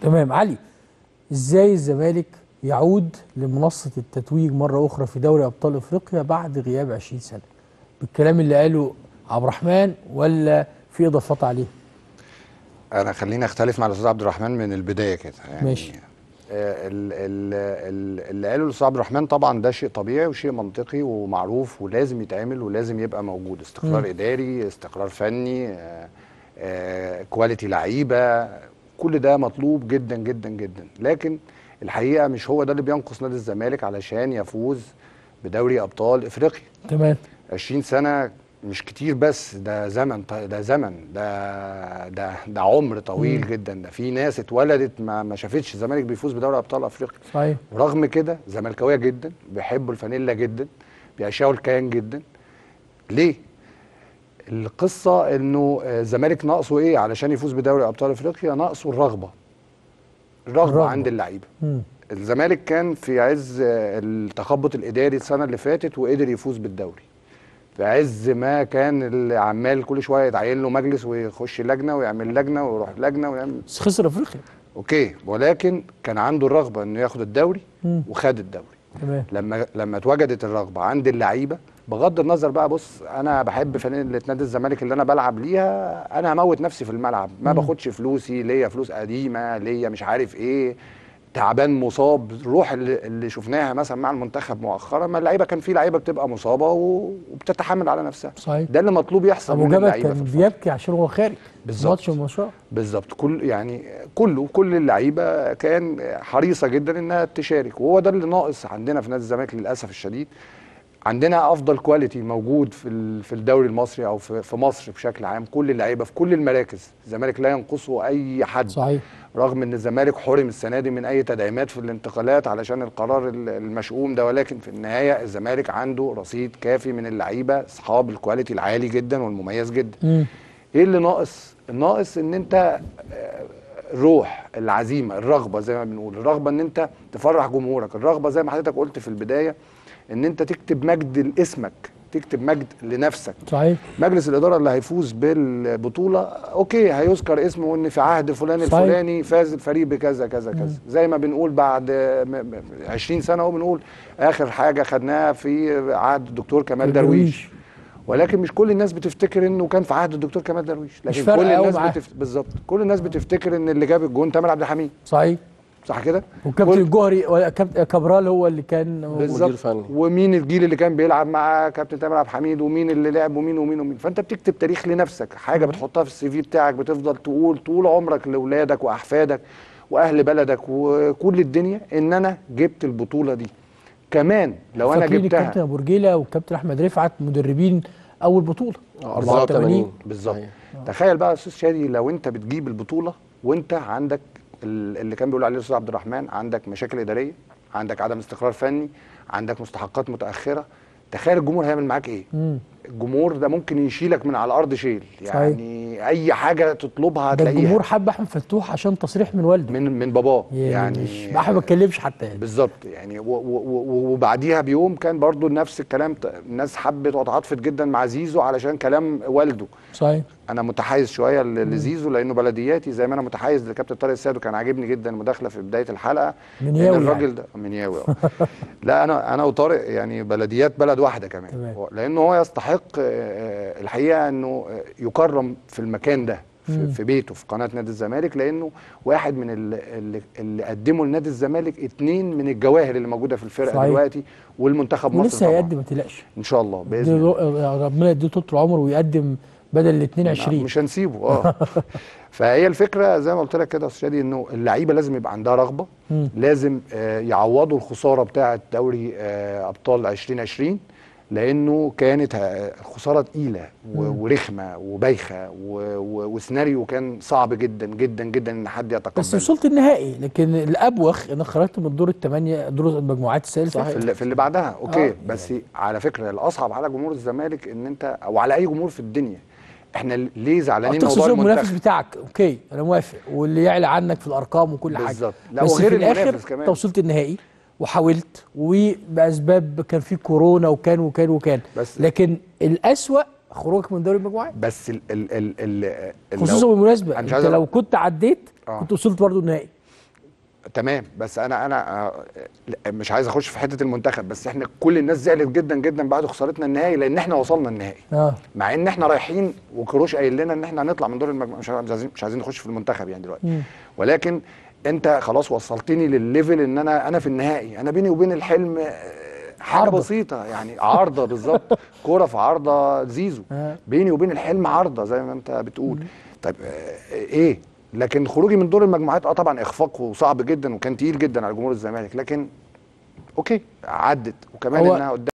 تمام علي ازاي الزمالك يعود لمنصه التتويج مره اخرى في دوري ابطال افريقيا بعد غياب 20 سنه بالكلام اللي قاله عبد الرحمن ولا في اضافات عليه انا خليني اختلف مع الاستاذ عبد الرحمن من البدايه كده يعني ماشي. آه، ال- ال- ال- اللي قاله الاستاذ عبد الرحمن طبعا ده شيء طبيعي وشيء منطقي ومعروف ولازم يتعمل ولازم يبقى موجود استقرار مم. اداري استقرار فني آه، آه، كواليتي لعيبه كل ده مطلوب جدا جدا جدا لكن الحقيقه مش هو ده اللي بينقص نادي الزمالك علشان يفوز بدوري ابطال افريقيا تمام 20 سنة مش كتير بس ده زمن ط- ده زمن ده ده ده عمر طويل مم. جدا ده في ناس اتولدت ما ما شافتش الزمالك بيفوز بدوري ابطال افريقيا صحيح ورغم كده زملكاويه جدا بيحبوا الفانيلا جدا بيعشقوا الكيان جدا ليه؟ القصه انه آه، الزمالك ناقصه ايه علشان يفوز بدوري ابطال افريقيا ناقصه الرغبه الرغبه الرغبة. عند اللعيبه مم. الزمالك كان في عز آه، التخبط الاداري السنه اللي فاتت وقدر يفوز بالدوري في عز ما كان اللي عمال كل شويه يتعين له مجلس ويخش لجنه ويعمل لجنه ويروح لجنه ويعمل بس خسر افريقيا اوكي ولكن كان عنده الرغبه انه ياخد الدوري مم. وخد الدوري تمام لما لما اتوجدت الرغبه عند اللعيبه بغض النظر بقى بص انا بحب فانيله نادي الزمالك اللي انا بلعب ليها انا هموت نفسي في الملعب ما مم. باخدش فلوسي ليا فلوس قديمه ليا مش عارف ايه تعبان مصاب الروح اللي, اللي شفناها مثلا مع المنتخب مؤخرا ما اللعيبه كان في لعيبه بتبقى مصابه و- وبتتحمل على نفسها صحيح ده اللي مطلوب يحصل ابو من جبل اللعيبه كان في الفترة. بيبكي عشان هو خارج بالظبط. ماتش الماتشات بالظبط كل يعني كله كل اللعيبه كان حريصه جدا انها تشارك وهو ده اللي ناقص عندنا في نادي الزمالك للاسف الشديد عندنا افضل كواليتي موجود في ال- في الدوري المصري او في في مصر بشكل عام كل اللعيبه في كل المراكز الزمالك لا ينقصه اي حد صحيح رغم ان الزمالك حرم السنه دي من اي تدعيمات في الانتقالات علشان القرار ال- المشؤوم ده ولكن في النهايه الزمالك عنده رصيد كافي من اللعيبه اصحاب الكواليتي العالي جدا والمميز جدا مم. ايه اللي ناقص الناقص ان انت آه، الروح العزيمه الرغبه زي ما بنقول الرغبه ان انت تفرح جمهورك الرغبه زي ما حضرتك قلت في البدايه ان انت تكتب مجد لاسمك تكتب مجد لنفسك صحيح مجلس الاداره اللي هيفوز بالبطوله اوكي هيذكر اسمه ان في عهد فلان صحيح. الفلاني فاز الفريق بكذا كذا كذا زي ما بنقول بعد م- م- 20 سنه اهو بنقول اخر حاجه خدناها في عهد الدكتور كمال درويش ولكن مش كل الناس بتفتكر انه كان في عهد الدكتور كمال درويش مش لكن فارقة كل أوي الناس معاه. بتفت... بالظبط كل الناس بتفتكر ان اللي جاب الجون تامر عبد الحميد صحيح صح كده وكابتن كل- الجوهري ولا كابتن كابرال هو اللي كان موجود. بالظبط فني. ومين الجيل اللي كان بيلعب مع كابتن تامر عبد الحميد ومين اللي لعب ومين ومين ومين فانت بتكتب تاريخ لنفسك حاجه بتحطها في السي في بتاعك بتفضل تقول طول عمرك لاولادك واحفادك واهل بلدك وكل الدنيا ان انا جبت البطوله دي كمان لو انا فاكرين جبتها الكابتن ابو رجيله والكابتن احمد رفعت مدربين اول بطوله 84 بالظبط صحيح. تخيل بقى يا استاذ شادي لو انت بتجيب البطوله وانت عندك ال- اللي كان بيقول عليه الاستاذ عبد الرحمن عندك مشاكل اداريه عندك عدم استقرار فني عندك مستحقات متاخره تخيل الجمهور هيعمل معاك ايه مم. الجمهور ده ممكن يشيلك من على الارض شيل يعني اي حاجه تطلبها ده هتلاقيها الجمهور حب احمد فتوح عشان تصريح من والده من من باباه يعني مش يعني احمد ما اتكلمش حتى يعني بالظبط يعني و- و- و- وبعديها بيوم كان برضو نفس الكلام ت- الناس حبت وتعاطفت جدا مع زيزو علشان كلام والده صحيح انا متحيز شويه ل- لزيزو لانه بلدياتي زي ما انا متحيز لكابتن طارق السيد وكان عاجبني جدا المداخله في بدايه الحلقه منياوي إن الراجل يعني. ده منياوي اه لا انا انا وطارق يعني بلديات بلد واحده كمان تمام. هو- لانه هو يستحق آه، آه، الحقيقه انه آه، يكرم في المكان ده في, مم. في بيته في قناه نادي الزمالك لانه واحد من ال- اللي, اللي قدموا لنادي الزمالك اتنين من الجواهر اللي موجوده في الفرقه صحيح. دلوقتي والمنتخب مصر ولسه طبعا هيقدم ما تقلقش ان شاء الله باذن دي- الله ربنا يديه طول العمر ويقدم بدل ال 22 مش هنسيبه اه فهي الفكره زي ما قلت لك كده يا استاذ شادي انه اللعيبه لازم يبقى عندها رغبه مم. لازم آه، يعوضوا الخساره بتاعه دوري آه، ابطال 2020 لانه كانت آه، خساره تقيله و- مم. ورخمه وبايخه و- و- وسيناريو كان صعب جدا جدا جدا ان حد بس يتقبله وصلت النهائي لكن الابوخ انك خرجت من الدور الثمانيه دور المجموعات السنه اللي في فاتت اللي, في اللي بعدها اوكي آه. بس على فكره الاصعب على جمهور الزمالك ان انت او على اي جمهور في الدنيا احنا ليه زعلانين تقصد موضوع المنافس المنتخب بتاعك اوكي انا موافق واللي يعلى عنك في الارقام وكل حاجه بالظبط. لا، بس وغير في الاخر المنافس كمان. انت وصلت النهائي وحاولت وباسباب كان في كورونا وكان وكان وكان بس- لكن الاسوا خروجك من دوري المجموعات بس ال ال ال ال ال- خصوصا لو- بالمناسبه أنا مش انت عايز أ- لو كنت عديت آه. كنت وصلت برضه النهائي تمام بس انا انا آه، لا، مش عايز اخش في حته المنتخب بس احنا كل الناس زعلت جدا جدا بعد خسارتنا النهائي لان احنا وصلنا النهائي اه مع ان احنا رايحين وكروش قايل لنا ان احنا هنطلع من دور المجموعه مش عايزين مش عايزين نخش في المنتخب يعني دلوقتي مم. ولكن انت خلاص وصلتني للليفل ان انا انا في النهائي انا بيني وبين الحلم آه، حاجه عارضة. بسيطه يعني عارضه بالظبط كوره في عارضه زيزو آه. بيني وبين الحلم عارضه زي ما انت بتقول طيب آه، ايه لكن خروجي من دور المجموعات اه طبعا اخفاق وصعب جدا وكان تقيل جدا على جمهور الزمالك لكن اوكي عدت وكمان هو انها قدام